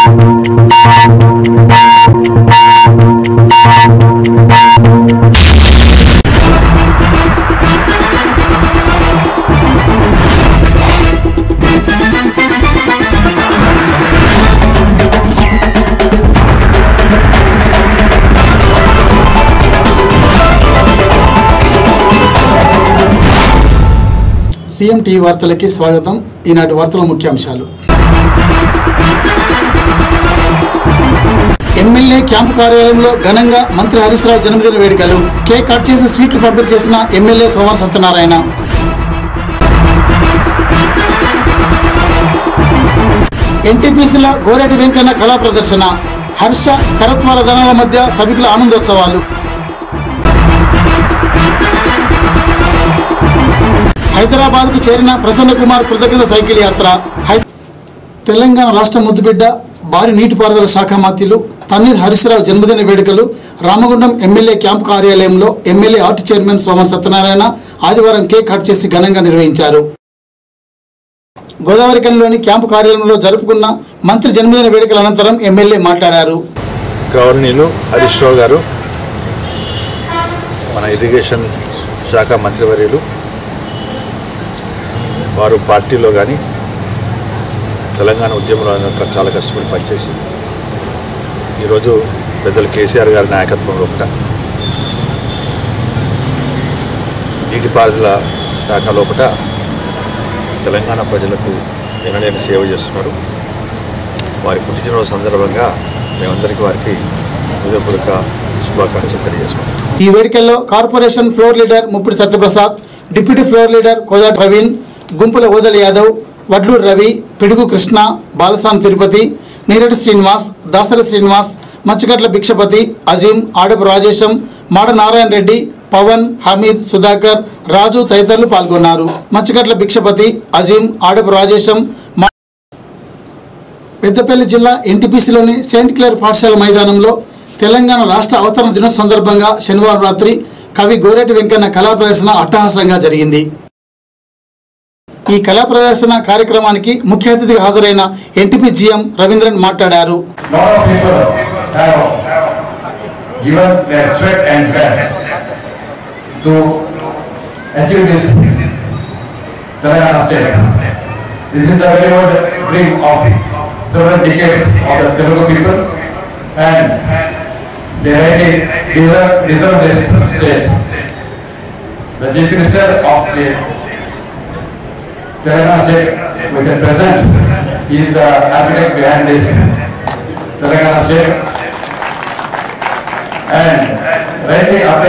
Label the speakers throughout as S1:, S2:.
S1: CM TV వార్తలకి స్వాగతం ఈనాటి వార్తల ముఖ్యాంశాలు ఎమ్మెల్యే క్యాంపు కార్యాలయంలో ఘనంగా మంత్రి హరీష్ రావు జన్మదిన వేడుకలు కేక్ కట్ చేసి స్వీట్లు పంపిణీ చేసిన ఎమ్మెల్యే సోమవారం సత్యనారాయణ ఎన్టీపీసీల గోరేటి వెంకన్న కళా ప్రదర్శన హర్ష కరత్వాల దళాల మధ్య సభికుల ఆనందోత్సవాలు హైదరాబాద్ కు చేరిన ప్రసన్న కుమార్ కృతజ్ఞత సైకిల్ యాత్ర హై- తెలంగాణ రాష్ట్ర ముద్దుబిడ్డ భారీ నీటిపారుదల శాఖ మంత్రులు తన్నీర్ హరీశ్రావు జన్మదిన వేడుకలు రామగుండం ఎమ్మెల్యే క్యాంపు కార్యాలయంలో MLA art chairman Soman Satyanarayana ఆదివారం కేక్ కట్ చేసి ఘనంగా నిర్వహించారు గోదావరికంలోని క్యాంపు కార్యాలయంలో జరుపుకున్న మంత్రి జన్మదిన వేడుకల అనంతరం ఎమ్మెల్యే మాట్లాడారు
S2: గవర్నీలు హరీష్ రావు గారు మన ఇరిగేషన్ శాఖ మంత్రివర్యులు వారు పార్టీలో కానీ తెలంగాణ ఉద్యమంలో క- చాలా కష్టపడి పనిచేసి ఈరోజు పెద్దలు కేసీఆర్ గారి నాయకత్వంలో కూడా నీటిపారుదల శాఖ లోపల తెలంగాణ ప్రజలకు ఎనలేని సేవ చేస్తున్నారు వారి పుట్టినరోజు సందర్భంగా మేమందరికీ వారికి హృదయపూర్వక శుభాకాంక్షలు తెలియజేసుకుంటాం
S1: ఈ వేడుకల్లో corporation floor leader Muppidi Satyaprasad deputy floor leader Kodati Praveen Gumpula Odal Yadav Vadluru Ravi Pidugu Krishna బాలసాం Tirupati నీరటి Srinivas దాసర Srinivas మచ్చగట్ల Bhikshapathi Azeem ఆడపు Rajesham మాడ నారాయణ రెడ్డి పవన్ హమీద్ సుధాకర్ రాజు తదితరులు పాల్గొన్నారు మచ్చగట్ల భిక్షపతి అజీం ఆడపు రాజేశం మా- పెద్దపల్లి జిల్లా ఎన్టీపీసీలోని సెయింట్ క్లేర్ పాఠశాల మైదానంలో తెలంగాణ రాష్ట్ర అవతరణ దినోత్సవం సందర్భంగా శనివారం రాత్రి కవి గోరేటి వెంకన్న కళా ప్రదర్శన అట్టహాసంగా జరిగింది ఈ కళా ప్రదర్శన కార్యక్రమానికి ముఖ్య అతిథిగా హాజరైన ఎన్టీపీ జీఎం రవీంద్రన్ మాట్లాడారు
S3: lot of people have given their sweat and blood to achieve this Telangana state. This is the very old dream of several decades of the Telugu people and they really deserve, deserve this state. The chief minister of the Telangana state, which is present, is the architect behind this Telangana state. And rightly after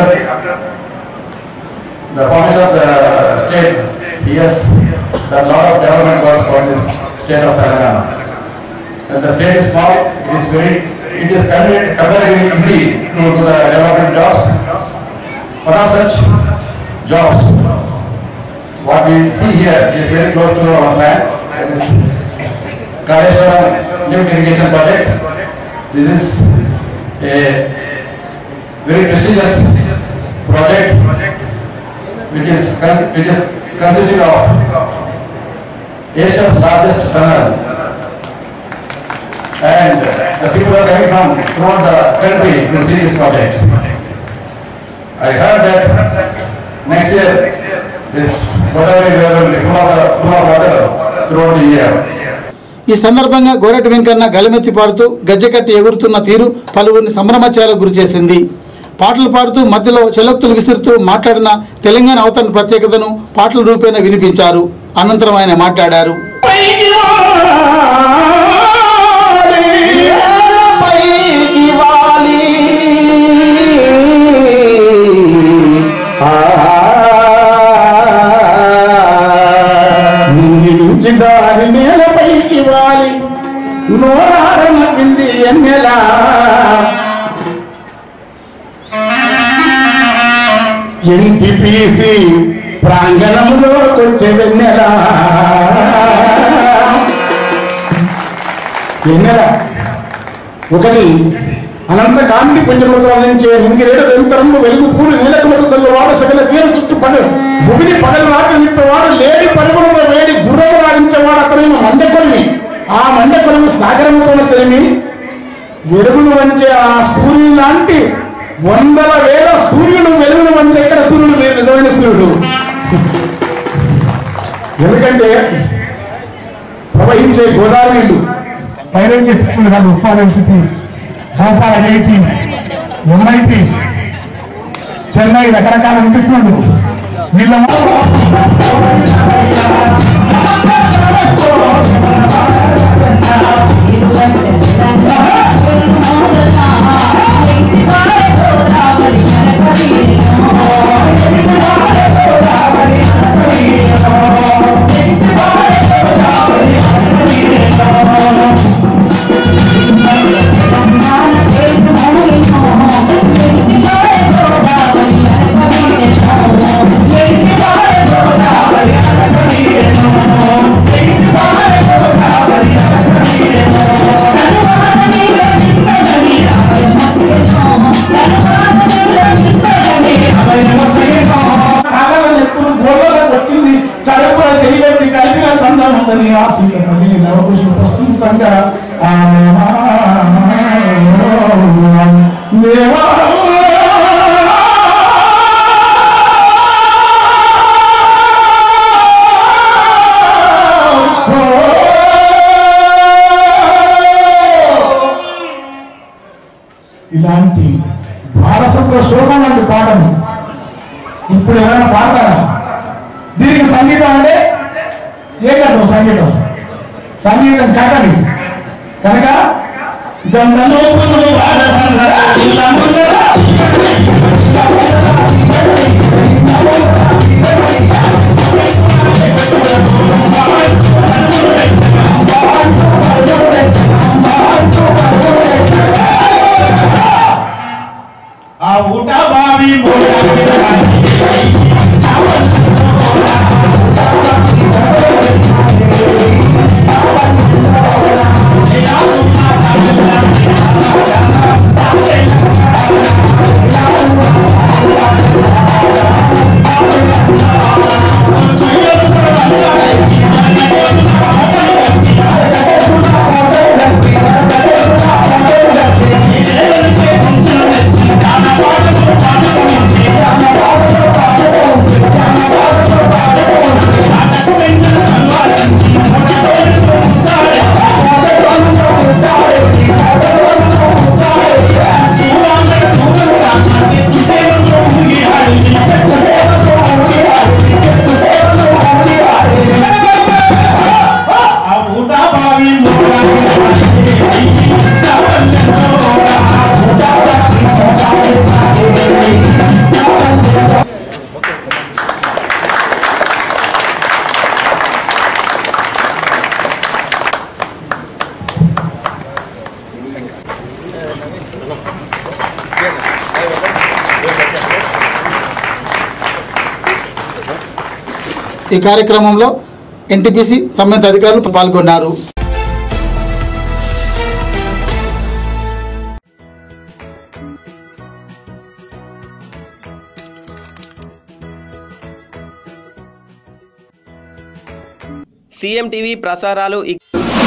S3: the formation of the state, he has done lot of development works for this state of Telangana. And the state is small, it is very, it is comparatively comparatively easy to do the development jobs. One of such jobs, what we see here is very close to our land, it is Kaleshwaram lift irrigation project. This is a very prestigious project which is, cons- which is consisting of Asia's largest tunnel. And the people are coming from throughout the country to see this project. I heard that next year this Godavari river will be full of, full of water throughout the year.
S1: ఈ సందర్భంగా గోరెటి వెంకన్న గలమెత్తి పాడుతూ గజ్జెకట్టి ఎగురుతున్న తీరు పలువురిని సంభ్రమాచారకు గురిచేసింది పాటలు పాడుతూ మధ్యలో చెలక్తులు విసురుతూ మాట్లాడిన తెలంగాణ అవతరణ ప్రత్యేకతను పాటల రూపేణ వినిపించారు అనంతరం ఆయన మాట్లాడారు
S4: నింగి నుంచి జారి నేలపైకి వాలి నోరార నవ్వింది ఎన్నెలా ఎన్టీపీసీ ప్రాంగణంలో కొంచె వెన్నెలా ఎన్నెల ఒకటి అనంత కాంతి పుంజముతో నుంచే నింగిరేడు నిరంతరము వెలుగు పూలు నీలకు మొదలు వాడు సగల తీరు చుట్టూ పడు భూమిని పగలు రాత్రి నిప్పేవాడు లేడి పరుగులతో వేడి గుర్రము రాడించేవాడు అతనేమో మండకొలిమి ఆ మండ కొరకు సాగరంతో చెరిమి వెలుగును వంచే ఆ సూర్యుడు లాంటి వందల వేల సూర్యుడు వెలుగును వంచే ఎక్కడ సూర్యుడు మీరు నిజమైన సూర్యుడు ఎందుకంటే ప్రవహించే గోదావరి నీళ్లు
S5: పైరేంజ్ స్కూల్ కాదు Osman university Bhopal IIT MIT Chennai రకరకాల వినిపిస్తున్నాడు వీళ్ళ
S4: కాలాలను ఎత్తులు గోడలో కొట్టింది కడుపుల చెయ్యబెట్టి కలిపిన సందమందని ఆశీర్వది నవకృష్ణ ప్రశంసంగా దేవా ఇలాంటి భారసంలో శోకం లాంటి పాటలు ఇప్పుడు ఎవరైనా పాడతారా దీనికి సంగీతం అంటే ఏ కట్టం సంగీతం సంగీతం కట్టని కనుక గంగలోపులు వాడసంగ ఇల్లమున్నరా. ఆ ఊట బావి మూట ఆ ఊట బావి మూట
S1: ఈ కార్యక్రమంలో ఎన్టీపీసీ సంబంధిత అధికారులు పాల్గొన్నారు
S6: సీఎం టీవీ ప్రసారాలు ఇక్-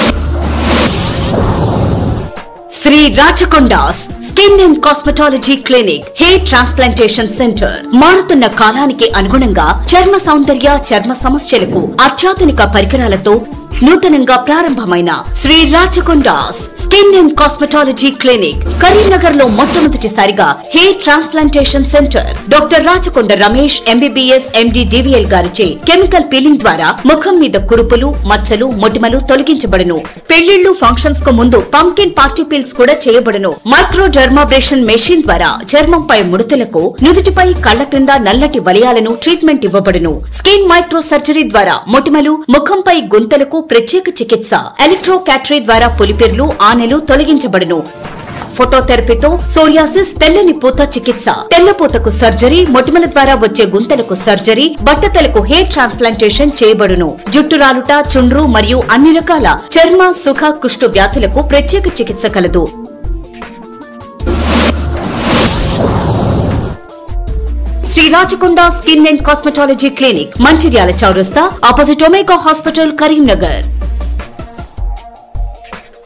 S7: Sri Rachakondas skin and cosmetology clinic hair transplantation centre మారుతున్న కాలానికి అనుగుణంగా చర్మ సౌందర్య చర్మ సమస్యలకు అత్యాధునిక పరికరాలతో నూతనంగా ప్రారంభమైన Sri Rachakondas skin and cosmetology clinic Karimnagar లో మొట్టమొదటిసారిగా hair transplantation centre doctor Rachakonda Ramesh MBBS MD DVL గారిచే కెమికల్ పీలింగ్ ద్వారా ముఖం మీద కురుపులు మచ్చలు మొటిమలు తొలగించబడును పెళ్లిళ్లు ఫంక్షన్స్ కు ముందు పంకిన్ పార్టీ పీల్స్ కూడా చేయబడును మైక్రో డర్మాబ్రేషన్ మెషిన్ ద్వారా చర్మంపై ముడతలకు నుదుటిపై కళ్ల క్రింద నల్లటి వలయాలను ట్రీట్మెంట్ ఇవ్వబడును స్కిన్ మైక్రో సర్జరీ ద్వారా మొటిమలు ముఖంపై గుంతలకు ప్రత్యేక చికిత్స ఎలక్ట్రో క్యాటరీ ద్వారా పులిపెర్లు ఆనెలు తొలగించబడును ఫోటోథెరపీతో సోరియాసిస్ తెల్లని పూత చికిత్స తెల్లపూతకు సర్జరీ మొటిమల ద్వారా వచ్చే గుంతలకు సర్జరీ బట్టతలకు హెయిర్ ట్రాన్స్ప్లాంటేషన్ చేయబడును జుట్టు రాలుట చుండ్రు మరియు అన్ని రకాల చర్మ సుఖ కుష్టు వ్యాధులకు ప్రత్యేక చికిత్స కలదు Shri Rachakonda skin and cosmetology clinic Mancherial చౌరస్తా opposite Omega hospital Karimnagar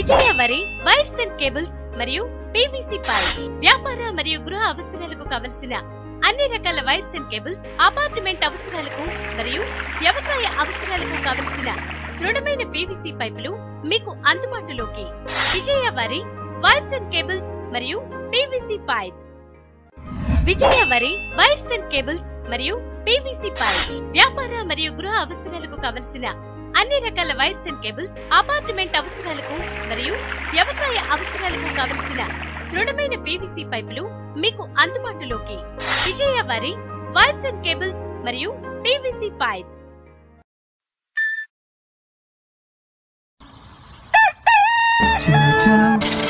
S8: Vijaya వరి వైర్స్ అండ్ కేబుల్స్ మరియు పీవీసీ పైప్ వ్యాపార మరియు గృహ అవసరాలకు కావలసిన అన్ని రకాల వైర్స్ అండ్ కేబుల్స్ అపార్ట్మెంట్ అవసరాలకు మరియు వ్యవసాయ అవసరాలకు కావలసిన దృఢమైన పీవీసీ పైపులు మీకు అందుబాటులోకి విజయ వరి వైర్స్ అండ్ కేబుల్స్ మరియు పీవీసీ పైప్ విజయ వరి వైర్స్ అండ్ కేబుల్స్ మరియు పీవీసీ పైప్ వ్యాపార మరియు గృహ అవసరాలకు కావలసిన అన్ని రకాల వైర్స్ అండ్ కేబుల్స్ అపార్ట్మెంట్ అవసరాలకు మరియు వ్యవసాయ అవసరాలకు కావలసిన దృఢమైన పీవీసీ పైపులు మీకు అందుబాటులోకి విజయ వరి వైర్స్ అండ్ కేబుల్స్ మరియు పీవీసీ పైప్
S9: చలో చలో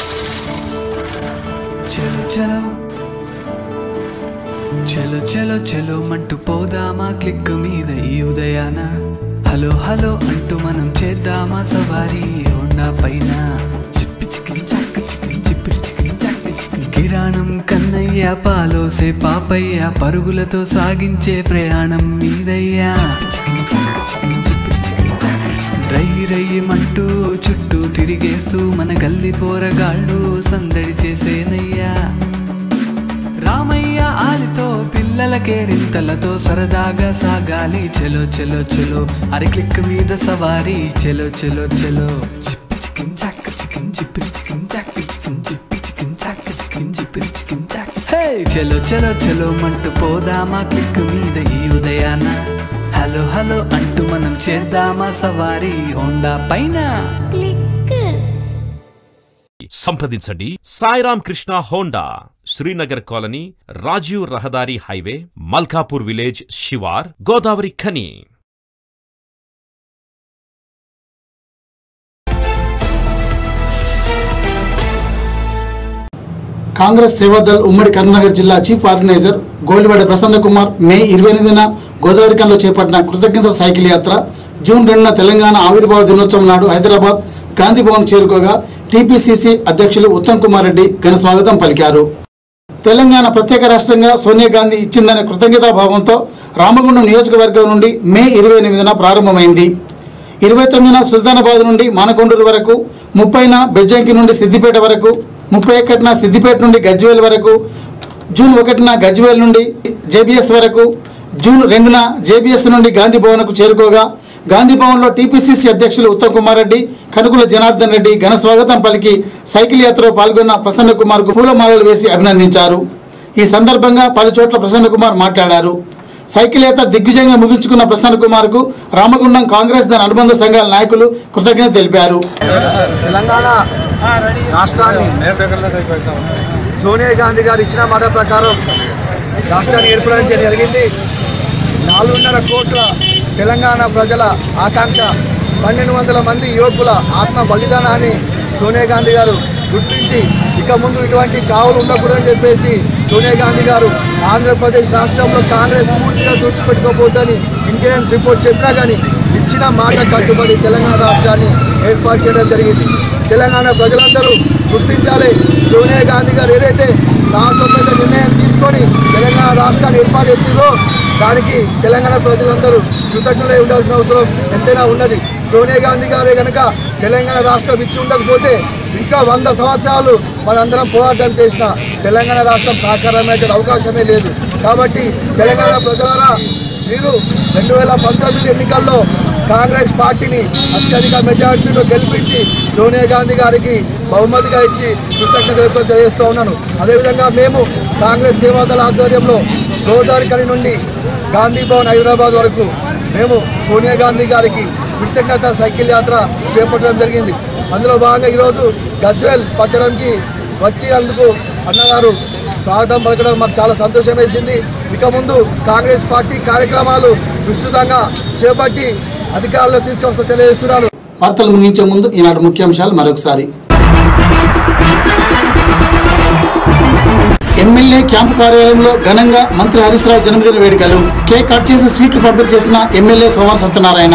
S9: చలో చలో చలో చలో చలో మంటూ పోదామా క్లిక్ మీద ఈ ఉదయాన హలో హలో అంటూ మనం చేద్దామా సవారీ హోండా పైన చిప్పి చికిన్ చక్క చికిన్ చిప్పిరి చికిన్ చక్క చికిన్ కిరాణం కన్నయ్య పాలోసే పాపయ్య పరుగులతో సాగించే ప్రయాణం మీదయ్యా చికిన్ చక్క చికిన్ చిప్పిరి చికిన్ చక్క చికిన్. రై రయ్యమంటూ చుట్టూ తిరిగేస్తూ మన గల్లి పోరగాళ్ళు సందడి చేసేనయ్యా రామయ్య ఆలితో పిల్లలకే రింతలతో సరదాగా సాగాలి చెలో చెలో చెలో అరి క్లిక్ మీద సవారీ చెలో చెలో చెలో చిప్పి చికిన్ చాక్ చికిన్ చిప్పిరి చికిన్ చాక్ చికిన్ చిప్పి చికిన్ చాక్ చికిన్ చిప్పిరి చికిన్ చాక్ హే చెలో చెలో చెలో మంటూ పోదామా క్లిక్ మీద ఈ ఉదయాన హలో హలో అంటూ మనం చేద్దామా సవారీ హోండా పైన
S10: సంప్రదించండి సాయిరామ్ కృష్ణ హోండా శ్రీనగర్ కాలనీ రాజీవ్ రహదారి హైవే మల్కాపూర్ విలేజ్ శివార్ గోదావరి ఖని
S1: కాంగ్రెస్ సేవాదల్ ఉమ్మడి కరీంనగర్ జిల్లా chief organizer Goliwada Prasanna Kumar May ఇరవై ఎనిమిదిన గోదావరికంలో చేపట్టిన కృతజ్ఞత సైకిల్ యాత్ర జూన్ రెండున తెలంగాణ ఆవిర్భావ దినోత్సవం నాడు హైదరాబాద్ గాంధీ భవన్ చేరుకోగా టీపీసీసీ అధ్యక్షులు ఉత్తమ్ కుమార్ రెడ్డి ఘన స్వాగతం పలికారు తెలంగాణ ప్రత్యేక రాష్ట్రంగా సోనియా గాంధీ ఇచ్చిందనే కృతజ్ఞతాభావంతో రామగుండం నియోజకవర్గం నుండి మే ఇరవై ఎనిమిదిన ప్రారంభమైంది ఇరవై తొమ్మిదిన సుల్తానాబాద్ నుండి మానకొండూరు వరకు ముప్పైన బెజ్జంకి నుండి సిద్దిపేట వరకు ముప్పై ఒకటిన సిద్దిపేట నుండి గజ్వేల్ వరకు జూన్ ఒకటిన గజ్వేల్ నుండి జేబీఎస్ వరకు జూన్ రెండున జేబీఎస్ నుండి గాంధీ భవన్కు చేరుకోగా గాంధీ భవన్లో టీపీసీసీ అధ్యక్షులు ఉత్తమ్ కుమార్ రెడ్డి కనుకుల జనార్దన్ రెడ్డి ఘన స్వాగతం పలికి సైకిల్ యాత్రలో పాల్గొన్న ప్రసన్న కుమార్కు పూలమాలలు వేసి అభినందించారు ఈ సందర్భంగా పలు చోట్ల ప్రసన్న కుమార్ మాట్లాడారు సైకిల్ యాత్ర దిగ్విజయంగా ముగించుకున్న ప్రసన్న కుమార్కు రామగుండం కాంగ్రెస్ దాని అనుబంధ సంఘాల నాయకులు కృతజ్ఞత తెలిపారు
S11: తెలంగాణ రాష్ట్రాన్ని సోనియా గాంధీ గారు ఇచ్చిన మాట ప్రకారం రాష్ట్రాన్ని ఏర్పడడం జరిగింది నాలుగున్నర కోట్ల తెలంగాణ ప్రజల ఆకాంక్ష పన్నెండు వందల మంది యువకుల ఆత్మ బలిదానాన్ని సోనియా గాంధీ గారు గుర్తించి ఇక ముందు ఇటువంటి చావులు ఉండకూడదని చెప్పేసి సోనియా గాంధీ గారు ఆంధ్రప్రదేశ్ రాష్ట్రంలో కాంగ్రెస్ పూర్తిగా తుడిచిపెట్టుకోబోద్దని ఇంటెలిజెన్స్ రిపోర్ట్ చెప్పినా కానీ ఇచ్చిన మాట కట్టుబడి తెలంగాణ రాష్ట్రాన్ని ఏర్పాటు చేయడం జరిగింది తెలంగాణ ప్రజలందరూ గుర్తించాలి సోనియా గాంధీ గారు ఏదైతే సాహసోపేత నిర్ణయం తీసుకొని తెలంగాణ రాష్ట్రాన్ని ఏర్పాటు చేసిందో దానికి తెలంగాణ ప్రజలందరూ కృతజ్ఞులై ఉండాల్సిన అవసరం ఎంతైనా ఉన్నది సోనియా గాంధీ గారే కనుక తెలంగాణ రాష్ట్రం ఇచ్చి ఉండకపోతే ఇంకా వంద సంవత్సరాలు మనందరం పోరాటం చేసిన తెలంగాణ రాష్ట్రం సాకారమయ్యే అవకాశమే లేదు కాబట్టి తెలంగాణ ప్రజలారా మీరు రెండు వేల పంతొమ్మిది ఎన్నికల్లో కాంగ్రెస్ పార్టీని అత్యధిక మెజారిటీలో గెలిపించి సోనియా గాంధీ గారికి బహుమతిగా ఇచ్చి కృతజ్ఞతలు తెలియజేస్తూ ఉన్నాను అదేవిధంగా మేము కాంగ్రెస్ సేవాదళ ఆధ్వర్యంలో గోదావరి కని నుండి గాంధీ భవన్ హైదరాబాద్ వరకు మేము సోనియా గాంధీ గారికి కృతజ్ఞత సైకిల్ యాత్ర చేపట్టడం జరిగింది అందులో భాగంగా ఈరోజు గజ్వేల్ పట్టణంకి వచ్చి అందుకు అన్నగారు స్వాగతం పలకడం మాకు చాలా సంతోషం వేసింది ఇక ముందు కాంగ్రెస్ పార్టీ కార్యక్రమాలు విస్తృతంగా చేపట్టి అధికారంలో తీసుకొస్తా తెలియజేస్తున్నాను
S1: వార్తలు ముగించే ముందు ఈనాటి ముఖ్యాంశాలు మరొకసారి ఎమ్మెల్యే క్యాంపు కార్యాలయంలో ఘనంగా మంత్రి హరీష్ రావు జన్మదిన వేడుకలు కేక్ కట్ చేసి స్వీట్లు పంపిణీ చేసిన ఎమ్మెల్యే సోమవారం సత్యనారాయణ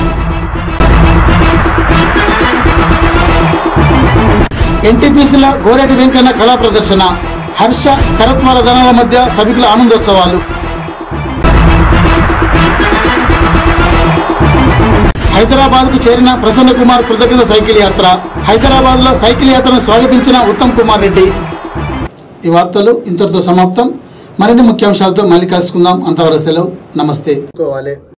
S1: ఎన్టీపీసీల గోరెటి వెంకన్న కళా ప్రదర్శన హర్ష కరత్వాల ధనాల మధ్య సభికుల ఆనందోత్సవాలు హైదరాబాద్కు చేరిన ప్రసన్న కుమార్ కృతజ్ఞత సైకిల్ యాత్ర హైదరాబాద్లో సైకిల్ యాత్రను స్వాగతించిన ఉత్తమ్ కుమార్ రెడ్డి ఈ వార్తలు ఇంతటితో సమాప్తం మరిన్ని ముఖ్యాంశాలతో మళ్ళీ కలుసుకుందాం అంతవరకు సెలవు నమస్తే